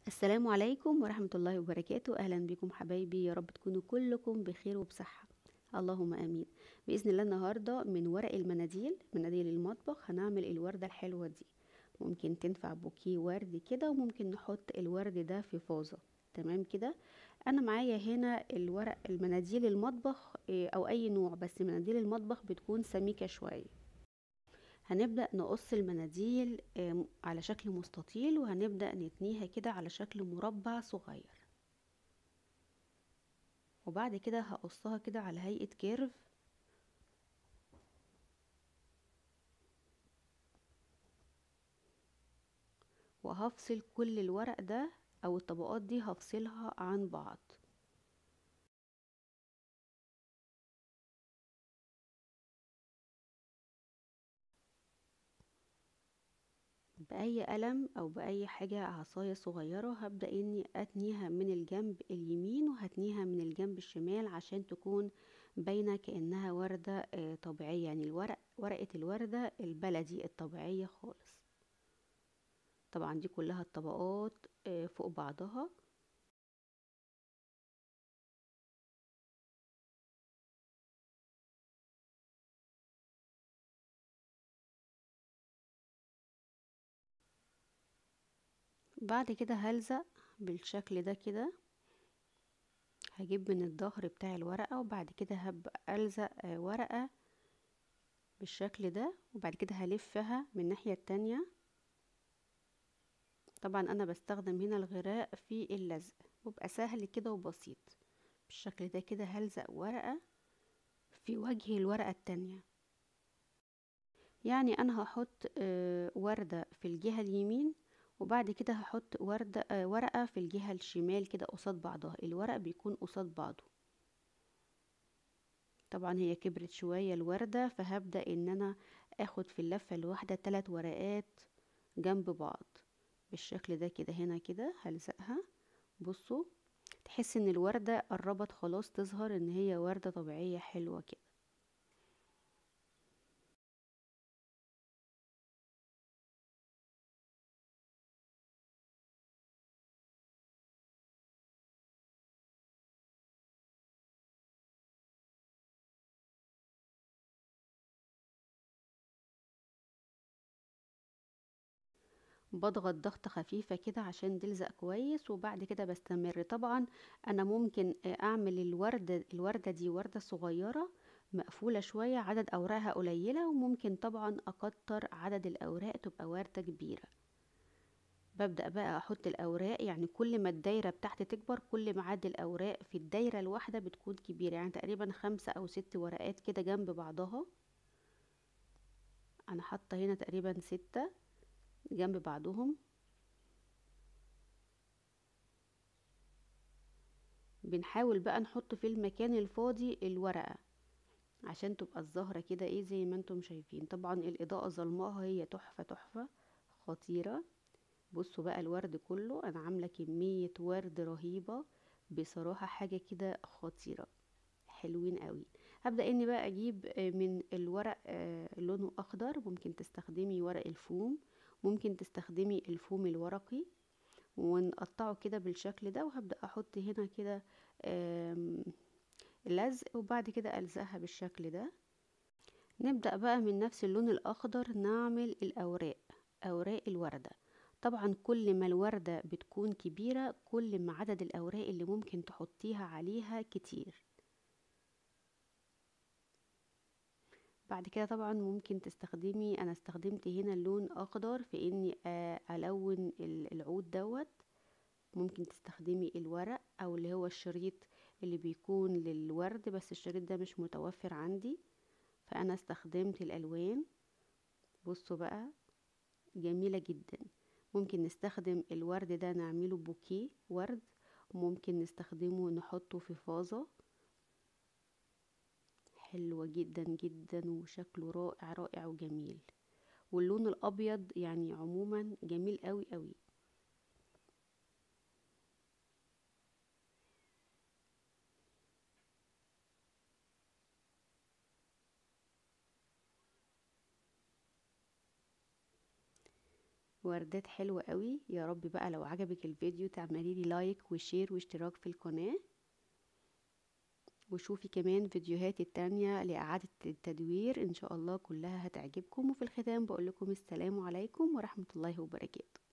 السلام عليكم ورحمة الله وبركاته أهلا بكم حبايبي يا رب تكونوا كلكم بخير وبصحة اللهم آمين بإذن الله النهاردة من ورق المناديل مناديل المطبخ هنعمل الوردة الحلوة دي ممكن تنفع بوكيه ورد كده وممكن نحط الورد ده في فازة تمام كده انا معايا هنا الورق المناديل المطبخ إيه، او اي نوع بس مناديل المطبخ بتكون سميكة شوية هنبدأ نقص المناديل آه، على شكل مستطيل وهنبدأ نتنيها كده على شكل مربع صغير وبعد كده هقصها كده على هيئة كيرف وهفصل كل الورق ده او الطبقات دي هفصلها عن بعض بأي قلم أو بأي حاجة عصاية صغيرة هبدأ إني أتنيها من الجنب اليمين وهتنيها من الجنب الشمال عشان تكون باينة كأنها وردة آه، طبيعية يعني الورق ورقة الوردة البلدي الطبيعية خالص طبعا دي كلها الطبقات آه، فوق بعضها بعد كده هلزق بالشكل ده كده هجيب من الظهر بتاع الورقة وبعد كده هبقى ألزق آه، ورقة بالشكل ده وبعد كده هلفها من الناحية التانية طبعا انا بستخدم هنا الغراء في اللزق وبقى سهل كده وبسيط بالشكل ده كده هلزق ورقة في وجه الورقة التانية يعني انا هحط آه، وردة في الجهة اليمين وبعد كده هحط وردة آه، ورقة في الجهة الشمال كده قصاد بعضها الورق بيكون قصاد بعضه طبعا هي كبرت شوية الوردة فهبدأ ان انا اخد في اللفة الواحدة ثلاث ورقات جنب بعض بالشكل ده كده هنا كده هلزقها بصوا تحس ان الوردة قربت خلاص تظهر ان هي وردة طبيعية حلوة كده بضغط ضغطة خفيفة كده عشان تلزق كويس وبعد كده بستمر طبعا انا ممكن اعمل الوردة الوردة دي وردة صغيرة مقفولة شوية عدد اوراقها قليلة وممكن طبعا اكتر عدد الاوراق تبقى وردة كبيرة ببدأ بقى احط الاوراق يعني كل ما الدايرة بتاعتي تكبر كل ما عدد الاوراق في الدايرة الواحدة بتكون كبيرة يعني تقريبا خمسة او ست ورقات كده جنب بعضها انا حاطة هنا تقريبا ستة جنب بعضهم بنحاول بقى نحط في المكان الفاضي الورقة عشان تبقى الزهرة كده ايه زي ما انتم شايفين طبعا الاضاءة ظلماها هي تحفة تحفة خطيرة بصوا بقى الورد كله انا عاملة كمية ورد رهيبة بصراحة حاجة كده خطيرة حلوين قوي هبدأ اني بقى اجيب من الورق آه، لونه اخضر ممكن تستخدمي ورق الفوم ممكن تستخدمي الفوم الورقي ونقطعه كده بالشكل ده وهبدأ احط هنا كده لزق وبعد كده الزقها بالشكل ده نبدأ بقى من نفس اللون الاخضر نعمل الاوراق اوراق الوردة طبعا كل ما الوردة بتكون كبيرة كل ما عدد الاوراق اللي ممكن تحطيها عليها كتير بعد كده طبعا ممكن تستخدمي انا استخدمت هنا اللون اخضر في اني الون العود دوت ممكن تستخدمي الورق او اللي هو الشريط اللي بيكون للورد بس الشريط ده مش متوفر عندي فانا استخدمت الالوان بصوا بقى جميلة جدا ممكن نستخدم الورد ده نعمله بوكيه ورد وممكن نستخدمه نحطه في فازة حلوة جدا جدا وشكله رائع رائع وجميل واللون الابيض يعني عموما جميل قوي قوي وردات حلوة قوي يا رب بقى لو عجبك الفيديو تعملي لي لايك وشير واشتراك في القناة وشوفي كمان فيديوهات التانية لإعادة التدوير إن شاء الله كلها هتعجبكم وفي الختام بقول لكم السلام عليكم ورحمة الله وبركاته